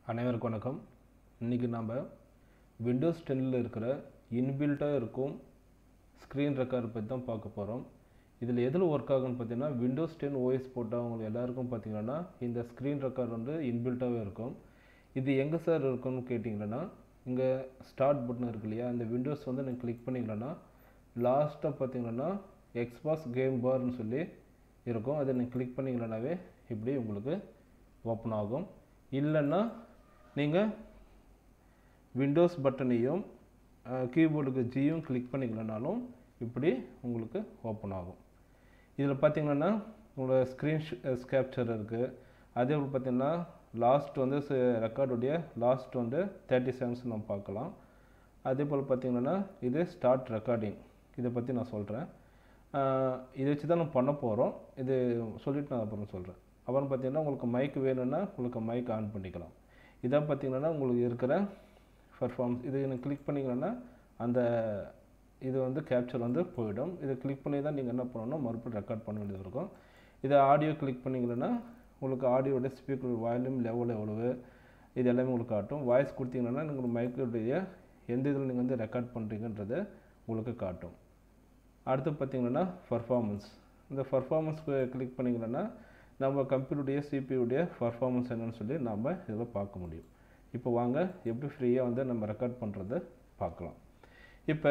அனைவருக்கும் வணக்கம் இன்றைக்கி நாம் விண்டோஸ் டென்னில் இருக்கிற இன்பில்ட்டாக இருக்கும் ஸ்க்ரீன் ரெக்கார்ட் பற்றி தான் பார்க்க போகிறோம் இதில் எதில் ஒர்க் ஆகும்னு பார்த்தீங்கன்னா விண்டோஸ் டென் ஓஎஸ் போட்டவங்க எல்லாருக்கும் பார்த்தீங்கன்னா இந்த ஸ்க்ரீன் ரெக்கார்ட் வந்து இன்பில்ட்டாகவே இருக்கும் இது எங்கே சார் இருக்கும்னு கேட்டிங்கன்னா இங்கே ஸ்டார்ட் பட்டன் இருக்கு இல்லையா இந்த விண்டோஸ் வந்து நீங்கள் கிளிக் பண்ணிங்களன்னா லாஸ்ட்டாக பார்த்தீங்கன்னா எக்ஸ்பாஸ் கேம் பார்னு சொல்லி இருக்கும் அதை நீங்கள் கிளிக் பண்ணிங்களனாவே இப்படி உங்களுக்கு ஓப்பன் ஆகும் இல்லைன்னா நீங்கள் விண்டோஸ் பட்டனையும் கீபோர்டுக்கு ஜியும் கிளிக் பண்ணிக்கலனாலும் இப்படி உங்களுக்கு ஓப்பன் ஆகும் இதில் பார்த்தீங்கன்னா உங்களோட ஸ்க்ரீன் கேப்சர் இருக்குது அதே போல் பார்த்தீங்கன்னா லாஸ்ட் வந்து ரெக்கார்டுடைய லாஸ்ட் வந்து தேர்ட்டி செகண்ட்ஸ் நம்ம பார்க்கலாம் அதே போல் பார்த்தீங்கன்னா இது ஸ்டார்ட் ரெக்கார்டிங் இதை பற்றி நான் சொல்கிறேன் இதை வச்சு தான் நம்ம பண்ண போகிறோம் இது சொல்லிவிட்டு நான் அப்புறம் சொல்கிறேன் அப்புறம் பார்த்தீங்கன்னா உங்களுக்கு மைக் வேணும்னா உங்களுக்கு மைக் ஆன் பண்ணிக்கலாம் இதான் பார்த்தீங்கன்னா உங்களுக்கு இருக்கிற பர்ஃபார்மன்ஸ் இது எனக்கு கிளிக் பண்ணிங்கன்னா அந்த இது வந்து கேப்சர் வந்து போயிடும் இதை கிளிக் பண்ணி தான் நீங்கள் என்ன பண்ணணும் மறுபடியும் ரெக்கார்ட் பண்ண வேண்டியது இருக்கும் இதை ஆடியோ கிளிக் பண்ணிங்கன்னா உங்களுக்கு ஆடியோட ஸ்பீக்கர் வால்யூம் லெவல் எவ்வளவு இது எல்லாமே உங்களுக்கு காட்டும் வாய்ஸ் கொடுத்தீங்கன்னா உங்களுக்கு மைக்குடைய எந்த இதில் நீங்கள் வந்து ரெக்கார்ட் பண்ணுறீங்கன்றதை உங்களுக்கு காட்டும் அடுத்து பார்த்தீங்கன்னா பர்ஃபார்மன்ஸ் இந்த பர்ஃபார்மன்ஸ் கிளிக் பண்ணிங்கன்னா நம்ம கம்ப்யூட்டருடைய சிபியுடைய பர்ஃபார்மன்ஸ் என்னன்னு சொல்லி நாம் இதில் பார்க்க முடியும் இப்போ வாங்க எப்படி ஃப்ரீயாக வந்து நம்ம ரெக்கார்ட் பண்ணுறதை பார்க்கலாம் இப்போ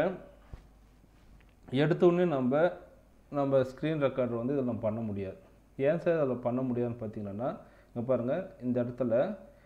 எடுத்தோடனே நம்ம நம்ம ஸ்க்ரீன் ரெக்கார்டர் வந்து இதில் நம்ம பண்ண முடியாது ஏன் சார் அதில் பண்ண முடியாதுன்னு பார்த்தீங்கன்னா இங்கே பாருங்கள் இந்த இடத்துல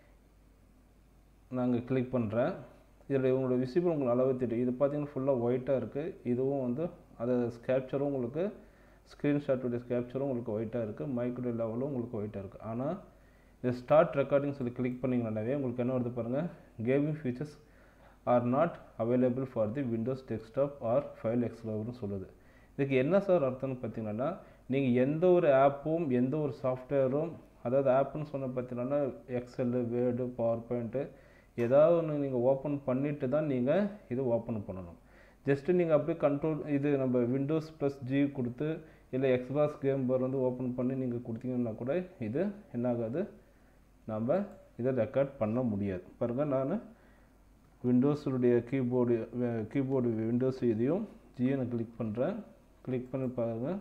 நாங்கள் கிளிக் பண்ணுறேன் இதில் உங்களோட விசிபிள் உங்களுக்கு அளவு தெரியும் இது பார்த்தீங்கன்னா ஃபுல்லாக ஒயிட்டாக இருக்குது இதுவும் வந்து அது கேப்சரும் உங்களுக்கு ஸ்க்ரீன்ஷாட்டுடைய கேப்சரும் உங்களுக்கு ஒயிட்டாக இருக்குது மைக்ரோடைய லெவலும் உங்களுக்கு ஒயிட்டாக இருக்குது ஆனால் இது ஸ்டார்ட் ரெக்கார்டிங் சொல்லி கிளிக் பண்ணிங்கனாவே உங்களுக்கு என்ன வருது பாருங்கள் gaming features are not available for the Windows desktop or file எக்ஸ்ப்ளோர்னு சொல்லுது இதுக்கு என்ன சார் அர்த்தம்னு பார்த்தீங்கன்னா நீங்கள் எந்த ஒரு ஆப்பும் எந்த ஒரு சாஃப்ட்வேரும் அதாவது ஆப்புன்னு சொன்ன பார்த்தீங்கன்னா எக்ஸல்லு வேர்டு பவர் பாயிண்ட்டு ஏதாவது ஒன்று நீங்கள் ஓப்பன் பண்ணிவிட்டு தான் நீங்கள் இது ஓப்பன் பண்ணணும் ஜஸ்ட்டு நீங்கள் அப்படியே கண்ட்ரோல் இது நம்ம விண்டோஸ் ப்ளஸ் ஜி கொடுத்து இல்லை எக்ஸ்பாஸ் கேம் பார் வந்து ஓப்பன் பண்ணி நீங்கள் கொடுத்தீங்கன்னா கூட இது என்ன ஆகாது நம்ம இதை ரெக்கார்ட் பண்ண முடியாது பாருங்கள் நான் விண்டோஸுடைய கீபோர்டு கீபோர்டு விண்டோஸ் இதையும் ஜியை நான் கிளிக் பண்ணுறேன் கிளிக் பண்ணி பாருங்கள்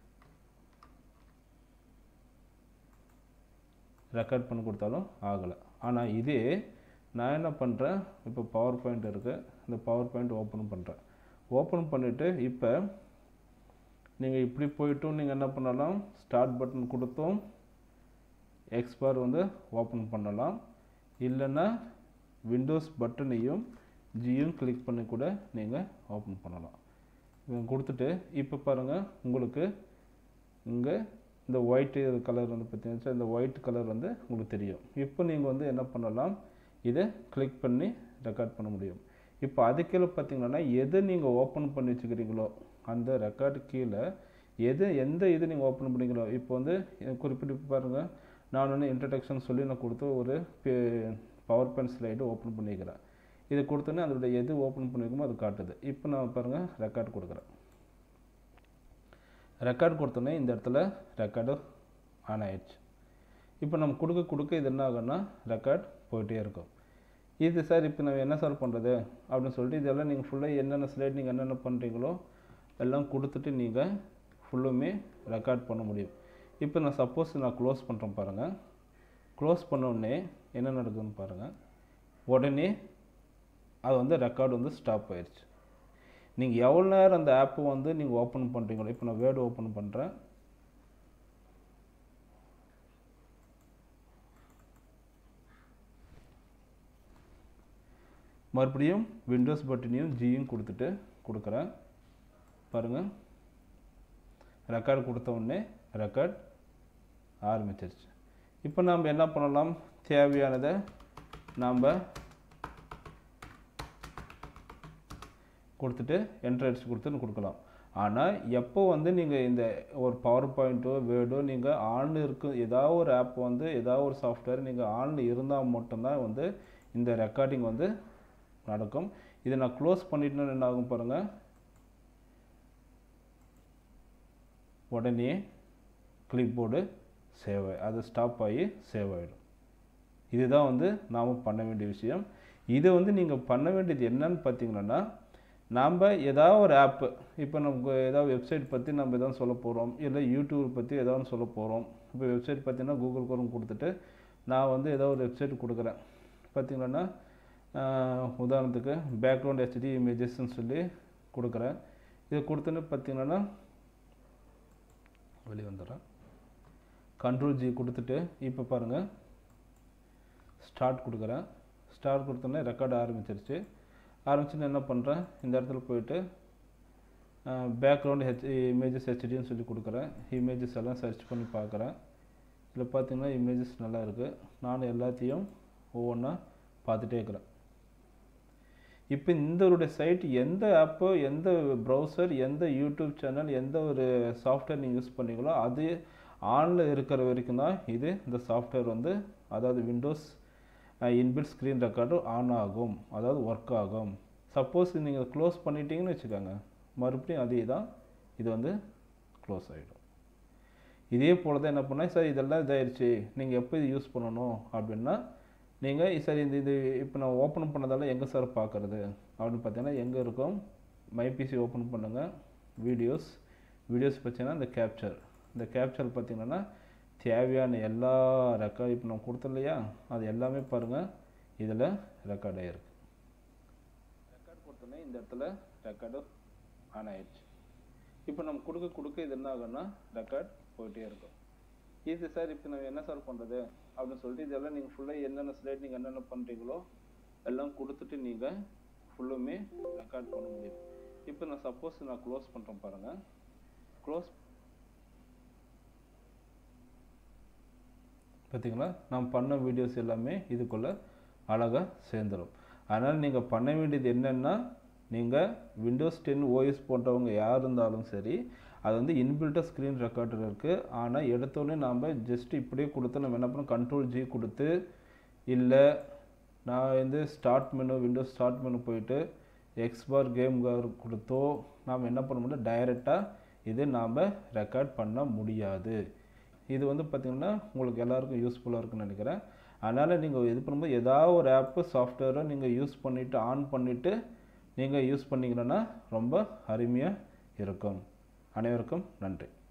ரெக்கார்ட் பண்ணி கொடுத்தாலும் ஆகலை ஆனால் இதே நான் என்ன பண்ணுறேன் இப்போ பவர் பாயிண்ட் இருக்குது இந்த பவர் பாயிண்ட் ஓப்பன் பண்ணுறேன் ஓப்பன் பண்ணிவிட்டு இப்போ நீங்கள் இப்படி போயிட்டும் நீங்கள் என்ன பண்ணலாம் ஸ்டார்ட் பட்டன் கொடுத்தும் எக்ஸ்பார் வந்து ஓப்பன் பண்ணலாம் இல்லைன்னா விண்டோஸ் பட்டனையும் ஜியும் கிளிக் பண்ணி கூட நீங்கள் ஓப்பன் பண்ணலாம் இவங்க கொடுத்துட்டு இப்போ பாருங்கள் உங்களுக்கு இங்கே இந்த ஒயிட் கலர் வந்து பார்த்தீங்கன்னா இந்த ஒயிட் கலர் வந்து உங்களுக்கு தெரியும் இப்போ நீங்கள் வந்து என்ன பண்ணலாம் இதை கிளிக் பண்ணி ரெக்கார்ட் பண்ண முடியும் இப்போ அது கீழே பார்த்தீங்கன்னா எது நீங்கள் ஓப்பன் பண்ணி வச்சுக்கிறீங்களோ அந்த ரெக்கார்டு கீழே எது எந்த இது நீங்கள் ஓப்பன் பண்ணிங்களோ இப்போ வந்து குறிப்பிட்டு பாருங்கள் நான் வந்து இன்ட்ரடக்ஷன் சொல்லி நான் கொடுத்து ஒரு பவர் பாயிண்ட் ஸ்லைடு ஓப்பன் பண்ணிக்கிறேன் இது கொடுத்தோன்னே அதோட எது ஓப்பன் பண்ணியிருக்கோமோ அது காட்டுது இப்போ நான் பாருங்கள் ரெக்கார்ட் கொடுக்குறேன் ரெக்கார்ட் கொடுத்தோன்னே இந்த இடத்துல ரெக்கார்டு ஆன் ஆயிடுச்சு இப்போ நம்ம கொடுக்க கொடுக்க இது என்ன ஆகும்னா ரெக்கார்ட் போயிட்டே இருக்கும் இது சார் இப்போ நான் என்ன சார் பண்ணுறது அப்படின்னு சொல்லிட்டு இதெல்லாம் நீங்கள் ஃபுல்லாக என்னென்ன ஸ்லைட் நீங்கள் என்னென்ன பண்ணுறீங்களோ எல்லாம் கொடுத்துட்டு நீங்கள் ஃபுல்லுமே ரெக்கார்ட் பண்ண முடியும் இப்போ நான் சப்போஸ் நான் க்ளோஸ் பண்ணுறேன் பாருங்கள் க்ளோஸ் பண்ணோடனே என்ன நடக்குதுன்னு பாருங்கள் உடனே அது வந்து ரெக்கார்டு வந்து ஸ்டாப் ஆயிடுச்சு நீங்கள் எவ்வளோ நேரம் அந்த ஆப்பை வந்து நீங்கள் ஓப்பன் பண்ணுறீங்களோ இப்போ நான் வேர்டு ஓப்பன் பண்ணுறேன் மறுபடியும் விண்டோஸ் பட்டனையும் ஜியும் கொடுத்துட்டு கொடுக்குறேன் பாருங்கள் ரெக்கார்டு கொடுத்த உடனே ரெக்கார்ட் ஆரம்பிச்சிருச்சு இப்போ நாம் என்ன பண்ணலாம் தேவையானதை நாம் கொடுத்துட்டு என்ட்ரு அடிச்சு கொடுத்துன்னு கொடுக்கலாம் ஆனால் எப்போ வந்து நீங்கள் இந்த ஒரு பவர் பாயிண்ட்டோ வேர்டோ நீங்கள் ஆனில் இருக்கும் ஏதாவது ஒரு ஆப் வந்து ஏதாவது ஒரு சாஃப்ட்வேர் நீங்கள் ஆனில் இருந்தால் மட்டும்தான் வந்து இந்த ரெக்கார்டிங் வந்து நடக்கும் இதை நான் க்ளோஸ் பண்ணிட்டேன்னு என்ன ஆகும் பாருங்கள் உடனே கிளிப் போர்டு சேவ் ஆகி அது ஸ்டாப் ஆகி சேவ் ஆகிடும் இதுதான் வந்து நாம் பண்ண வேண்டிய விஷயம் இது வந்து நீங்கள் பண்ண வேண்டியது என்னன்னு பார்த்தீங்கன்னா நாம் ஏதாவது ஒரு ஆப்பு இப்போ நமக்கு ஏதாவது வெப்சைட் பற்றி நம்ம எதாவது சொல்ல போகிறோம் இல்லை யூடியூப் பற்றி ஏதாவது சொல்ல போகிறோம் இப்போ வெப்சைட் பார்த்தீங்கன்னா கூகுள் குரோம் கொடுத்துட்டு நான் வந்து ஏதோ ஒரு வெப்சைட் கொடுக்குறேன் பார்த்தீங்கன்னா ஆஹ், உதாரணத்துக்கு பேக்ரவுண்ட் ஹெச்டி இமேஜஸ்ன்னு சொல்லி கொடுக்குறேன் இது கொடுத்தோன்னு பார்த்தீங்கன்னா வெளியே வந்துடுறேன் கண்ட்ரோல் ஜி கொடுத்துட்டு இப்போ பாருங்கள் ஸ்டார்ட் கொடுக்குறேன் ஸ்டார்ட் கொடுத்தோன்னே ரெக்கார்ட் ஆரம்பிச்சிருச்சு ஆரம்பிச்சுன்னு என்ன பண்ணுறேன் இந்த இடத்துல போயிட்டு பேக்ரவுண்ட் ஹெச் இமேஜஸ் ஹெச்டின்னு சொல்லி கொடுக்குறேன் இமேஜஸ் எல்லாம் சர்ச் பண்ணி பார்க்குறேன் இதில் பார்த்தீங்கன்னா இமேஜஸ் நல்லா இருக்குது நான் எல்லாத்தையும் ஒவ்வொன்றா பார்த்துட்டே இருக்கிறேன் இப்போ இந்தவருடைய சைட் எந்த ஆப்போ எந்த ப்ரௌசர் எந்த யூடியூப் சேனல் எந்த ஒரு சாஃப்ட்வேர் நீங்கள் யூஸ் பண்ணீங்களோ அது ஆனில் இருக்கிற வரைக்கும் தான் இது இந்த சாஃப்ட்வேர் வந்து அதாவது Windows inbuilt screen record on ஆகும் அதாவது ஒர்க் ஆகும் சப்போஸ் நீங்கள் க்ளோஸ் பண்ணிட்டீங்கன்னு வச்சுக்கோங்க மறுபடியும் அதே தான் இது வந்து க்ளோஸ் ஆகிடும் இதே போல் தான் என்ன பண்ணால் சார் இதெல்லாம் இதாயிருச்சு நீங்கள் எப்போ இது யூஸ் பண்ணணும் அப்படின்னா நீங்கள் சார் இந்த இது இப்போ நான் ஓப்பன் பண்ணதால எங்கே சார் பார்க்குறது அப்படின்னு பார்த்தீங்கன்னா எங்கே இருக்கும் மைபிசி ஓப்பன் பண்ணுங்கள் வீடியோஸ் வீடியோஸ் பார்த்தீங்கன்னா இந்த கேப்சர் இந்த கேப்சர் பார்த்தீங்கன்னா தேவையான எல்லா ரெக்கார்ட் இப்போ நான் கொடுத்தோம் இல்லையா அது எல்லாமே பாருங்கள் இதில் ரெக்கார்ட் ஆகிருக்கு ரெக்கார்ட் கொடுத்தோன்னே இந்த இடத்துல ரெக்கார்டு ஆன் ஆயிடுச்சு இப்போ நம்ம கொடுக்க கொடுக்க இது என்ன ஆகும்னா ரெக்கார்ட் போயிட்டே இருக்கும் ஈஸி சார் இப்போ நான் என்ன சார் பண்ணுறது அப்படின்னு சொல்லிட்டு இதெல்லாம் நீங்கள் ஃபுல்லாக என்னென்ன ஸ்லைட் நீங்கள் என்னென்ன பண்ணுறீங்களோ எல்லாம் கொடுத்துட்டு நீங்கள் ஃபுல்லுமே ரெக்கார்ட் பண்ண முடியும் இப்போ நான் சப்போஸ் நான் க்ளோஸ் பண்ணுறேன் பாருங்கள் க்ளோஸ் பார்த்தீங்களா நான் பண்ண வீடியோஸ் எல்லாமே இதுக்குள்ளே அழகாக சேர்ந்துடும் அதனால் நீங்கள் பண்ண வேண்டியது என்னென்னா நீங்கள் விண்டோஸ் டென் ஓஎஸ் போட்டவங்க யார் இருந்தாலும் சரி அது வந்து இன்பில்ட்டாக ஸ்க்ரீன் ரெக்கார்டர் இருக்குது ஆனால் எடுத்தோடனே நாம் ஜஸ்ட் இப்படியே கொடுத்து நம்ம என்ன பண்ணோம் கண்ட்ரோல் ஜி கொடுத்து இல்லை நான் வந்து start menu Windows start menu போயிட்டு எக்ஸ்பார் கேம் கார் கொடுத்தோ நாம் என்ன பண்ண முடியும் டைரெக்டாக இது நாம் ரெக்கார்ட் பண்ண முடியாது இது வந்து பார்த்திங்கன்னா உங்களுக்கு எல்லாருக்கும் யூஸ்ஃபுல்லாக இருக்குன்னு நினைக்கிறேன் அதனால் நீங்கள் இது பண்ணும்போது ஏதாவது ஒரு ஆப்பு சாஃப்ட்வேரை நீங்கள் யூஸ் பண்ணிவிட்டு ஆன் பண்ணிவிட்டு நீங்கள் யூஸ் பண்ணிங்கன்னா ரொம்ப அருமையாக இருக்கும் அனைவருக்கும் நன்றி